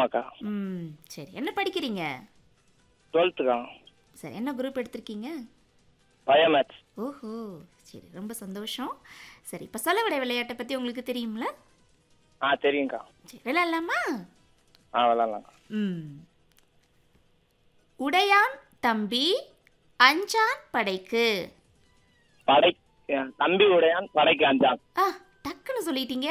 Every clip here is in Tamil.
ஆமாக்கா ம் சரி என்ன படிக்கிறீங்க டுவெல்த்துக்கா சரி என்ன குரூப் எடுத்திருக்கீங்க பயோமேத்ஸ் ஓஹோ சரி ரொம்ப சந்தோஷம் சரி இப்போ சொலவடை விளையாட்டை பற்றி உங்களுக்கு தெரியும்ல ஆ தெரியுங்க்கா சரி விளையாடலாமா ஆ விளாட்லாங்க்கா ம் உடையான் தம்பி அஞ்சான் படைக்கு படை என் தம்பி உடையான் படைக்கு அஞ்சான் ஆ டக்குன்னு சொல்லிட்டீங்க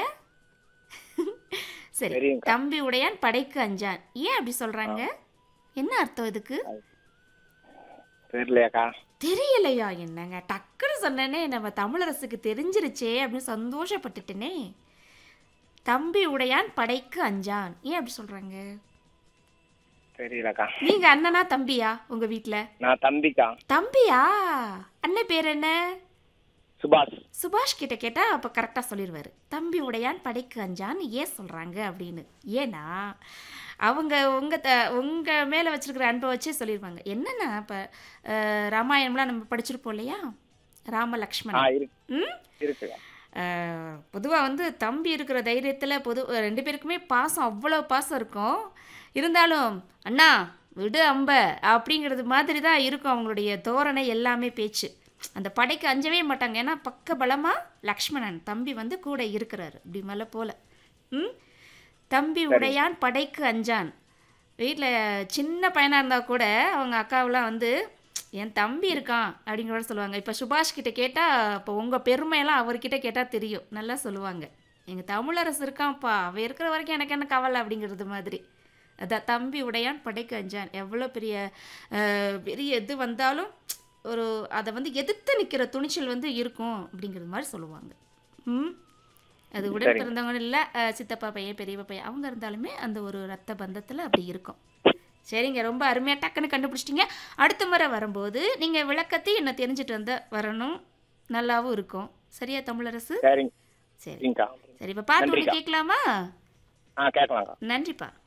சரி தெரியும்க்கா. தம்பி உடையான் படைக்கு அஞ்சான் ஏன் அப்படி சொல்றாங்க என்ன அர்த்தம் இதுக்கு தெரியலையாக்கா தெரியலையா என்னங்க டக்குன்னு சொன்னேனே நம்ம தமிழரசுக்கு தெரிஞ்சிருச்சே அப்படின்னு சந்தோஷப்பட்டுட்டேனே தம்பி உடையான் படைக்கு அஞ்சான் ஏன் அப்படி சொல்றாங்க தெரியலக்கா நீங்க அண்ணனா தம்பியா உங்க வீட்ல நான் தம்பிக்கா தம்பியா அண்ணன் பேர் என்ன சுபாஷ் சுபாஷ் கிட்ட கேட்டா அப்ப கரெக்டா சொல்லிடுவாரு தம்பி உடையான் படைக்கு அஞ்சான்னு ஏன் சொல்றாங்க அப்படின்னு ஏன்னா அவங்க உங்க த உங்க மேல வச்சிருக்கிற அன்பை வச்சே சொல்லிடுவாங்க என்னன்னா இப்ப அஹ், ராமாயணம்லாம் நம்ம படிச்சிருப்போம் இல்லையா ராம ஆ லக்ஷ்மணன் இருக்கு ம் இருக்குக்கா பொதுவாக வந்து தம்பி இருக்கிற தைரியத்தில் பொது ரெண்டு பேருக்குமே பாசம் அவ்வளோ பாசம் இருக்கும் இருந்தாலும் அண்ணா விடு அம்ப அப்படிங்கிறது மாதிரி தான் இருக்கும் அவங்களுடைய தோரணை எல்லாமே பேச்சு அந்த படைக்கு அஞ்சவே மாட்டாங்க ஏன்னா பக்க பலமாக லக்ஷ்மணன் தம்பி வந்து கூட இருக்கிறாரு இப்படி மேலே போல ம் தம்பி உடையான் படைக்கு அஞ்சான் வீட்டில் சின்ன பையனாக இருந்தால் கூட அவங்க அக்காவெலாம் வந்து என் தம்பி இருக்கான் அப்படிங்கிற மாதிரி சொல்லுவாங்க இப்போ சுபாஷ் கிட்ட கேட்டால் இப்போ உங்கள் பெருமையெல்லாம் அவர்கிட்ட கேட்டால் தெரியும் நல்லா சொல்லுவாங்க எங்கள் தமிழரசு இருக்கான்ப்பா அவன் இருக்கிற வரைக்கும் எனக்கு என்ன கவலை அப்படிங்கிறது மாதிரி அதான் தம்பி உடையான் படைக்கு அஞ்சான் எவ்வளோ பெரிய அஹ், பெரிய இது வந்தாலும் ஒரு அதை வந்து எதிர்த்து நிற்கிற துணிச்சல் வந்து இருக்கும் அப்படிங்கிறது மாதிரி சொல்லுவாங்க ம் அது உடன் சரிங்க. பிறந்தவங்க இல்லை சித்தப்பா பையன் பெரியப்பா பையன் அவங்க இருந்தாலுமே அந்த ஒரு ரத்த பந்தத்தில் அப்படி இருக்கும் சரிங்க ரொம்ப அருமையாக டக்குன்னு கண்டுபிடிச்சிட்டிங்க அடுத்த முறை வரும்போது நீங்கள் விளக்கத்தை என்ன தெரிஞ்சுட்டு வந்த வரணும் நல்லாவும் இருக்கும் சரியா தமிழரசு சரிங்க சரி சரிங்கக்கா சரி இப்போ பாட்டு ஒன்று நன்றிக்கா. கேட்கலாமா ஆ கேட்கலாங்க்கா நன்றிப்பா